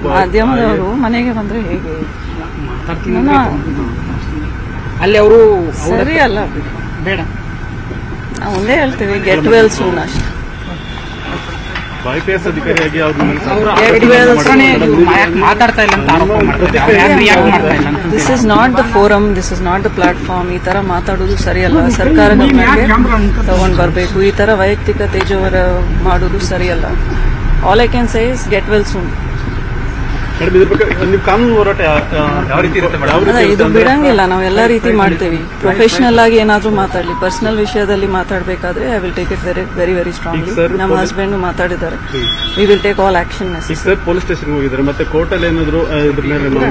ಮಾಧ್ಯಮದವರು ಮನೆಗೆ ಬಂದ್ರೆ ಹೇಗೆ ಮಾತಾಡ್ತೀನಿ ನಾನು- ಅಲ್ಲಿ ಅವರು ಸರಿ ಅಲ್ಲ ಬೇಡ ನಾವು ಒಂದೇ ಹೇಳ್ತೀವಿ ಗೆಟ್ ವೆಲ್ ಸೂನ್ ಅಷ್ಟೇ ಐಪಿಎಸ್ ಅಧಿಕಾರಿಯಾಗಿ ಅವ್ರ ಮೇಲೆ ಅವರು Get well soon. ಮಾತಾಡ್ತಾ ಇಲ್ಲ ಅಂತ ಆರೋಪ ಮಾಡ್ತಾರೆ ಅವ್ರು ಯಾರು ರಿಯಾಕ್ಟ್ ಮಾಡ್ತಾ ಇಲ್ಲ ಅಂತ this is not the forum this is not the platform ಈ ತರ ಮಾತಾಡೋದು ಸರಿಯಲ್ಲ ಸರ್ಕಾರ ಗಮನಕ್ಕೆ ತಗೊಂಡ್ ಬರಬೇಕು ಈ ತರ ವೈಯಕ್ತಿಕ ತೇಜವರ ಮಾಡೋದು ಸರಿಯಲ್ಲ all I can say is get well soon madam ಇದ್ರ ಬಗ್ಗೆ ನೀವು ಕಾನೂನು ಹೋರಾಟ ಯಾ- ಯಾವ ರೀತಿ ಇರುತ್ತೆ ಮೇಡಮ್? ಯಾವ ಅಲ್ಲ ರೀತಿ ಇದು ಇರುತ್ತೆ ಅಂದ್ರೆ- ಬಿಡಂಗಿಲ್ಲ ನಾವು ಎಲ್ಲಾ ರೀತಿ ಮಾಡ್ತೀವಿ ಪ್ರೊಫೆಷನಲ್ ಆಗಿ ಏನಾದ್ರೂ ಮಾತಾಡ್ಲಿ ಪರ್ಸನಲ್ ವಿಷಯದಲ್ಲಿ ಮಾತಾಡಬೇಕಾದ್ರೆ I will take it very very very strongly ಈಗ sir, ನಮ್ಮ police- ಹಸ್ಬೆಂಡ್ ಮಾತಾಡಿದ್ದಾರೆ we will take all action ಈಗ ಸರ್ ಪೊಲೀಸ್ ಸ್ಟೇಷನ್ ಹೋಗಿದ್ದಾರೆ ಮತ್ತೆ ಕೋರ್ಟ್ ಅಲ್ಲಿ ಏನಾದ್ರು ಆ, ಇದ್ರ ಮೇಲೆ ಏನು-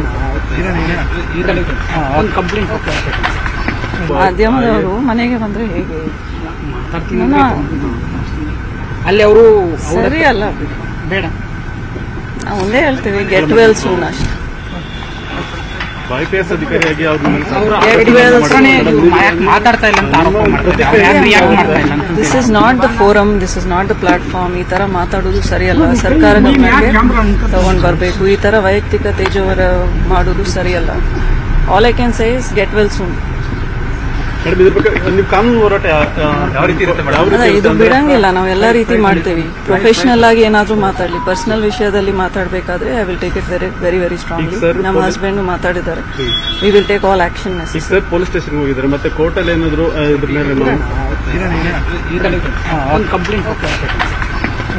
ಒಂದು ಕಂಪ್ಲೇಂಟ್ ಮಾಧ್ಯಮದವರು ಮನೆಗೆ ಬಂದ್ರೆ ಹೇಗೆ ಮಾತಾಡ್ತೀನಿ ನಾನು- ಅಲ್ಲಿ ಅವರು ಸರಿ ಅಲ್ಲ ಬೇಡ ನಾವು ಒಂದೇ ಹೇಳ್ತೀವಿ ಗೆಟ್ ವೆಲ್ ಸೂನ್ ಅಷ್ಟೇ ಐಪಿಎಸ್ ಅಧಿಕಾರಿಯಾಗಿ ಅವ್ರ ಮೇಲೆ ಅವರು Get well soon. ಮಾತಾಡ್ತಾ ಇಲ್ಲ ಅಂತ ಆರೋಪ ಮಾಡ್ತಾರೆ ಅವ್ರು ಯಾರು ರಿಯಾಕ್ಟ್ ಮಾಡ್ತಾ ಇಲ್ಲ ಅಂತ this is not the forum this is not the platform ಈ ತರ ಮಾತಾಡೋದು ಸರಿಯಲ್ಲ ಸರ್ಕಾರ ಗಮನಕ್ಕೆ ತಗೊಂಡ್ ಬರಬೇಕು ಈ ತರ ವೈಯಕ್ತಿಕ ತೇಜವರ ಮಾಡೋದು ಸರಿಯಲ್ಲ all I can say is get well soon madam ಇದ್ರ ಬಗ್ಗೆ ನೀವು ಕಾನೂನು ಹೋರಾಟ ಯಾ- ಯಾ- ಯಾವ ರೀತಿ ಇರುತ್ತೆ ಮೇಡಮ್? ಯಾವ ಅಲ್ಲ ರೀತಿ ಇದು ಇರುತ್ತೆ ಅಂದ್ರೆ- ಬಿಡಂಗಿಲ್ಲ ನಾವು ಎಲ್ಲಾ ರೀತಿ ಮಾಡ್ತೀವಿ ಪ್ರೊಫೆಷನಲ್ ಆಗಿ ಏನಾದ್ರೂ ಮಾತಾಡ್ಲಿ ಪರ್ಸನಲ್ ವಿಷಯದಲ್ಲಿ ಮಾತಾಡಬೇಕಾದ್ರೆ I will take it very very very strongly ಈಗ sir, ನಮ್ಮ police- ಹಸ್ಬೆಂಡ್ ಮಾತಾಡಿದ್ದಾರೆ we will take all action ಈಗ ಸರ್ ಪೊಲೀಸ್ ಸ್ಟೇಷನ್ ಹೋಗಿದ್ದಾರೆ ಮತ್ತೆ ಕೋರ್ಟ್ ಅಲ್ಲಿ ಏನಾದ್ರು ಆ, ಇದ್ರ ಮೇಲೆ ಏನು- ಒಂದು ಕಂಪ್ಲೇಂಟ್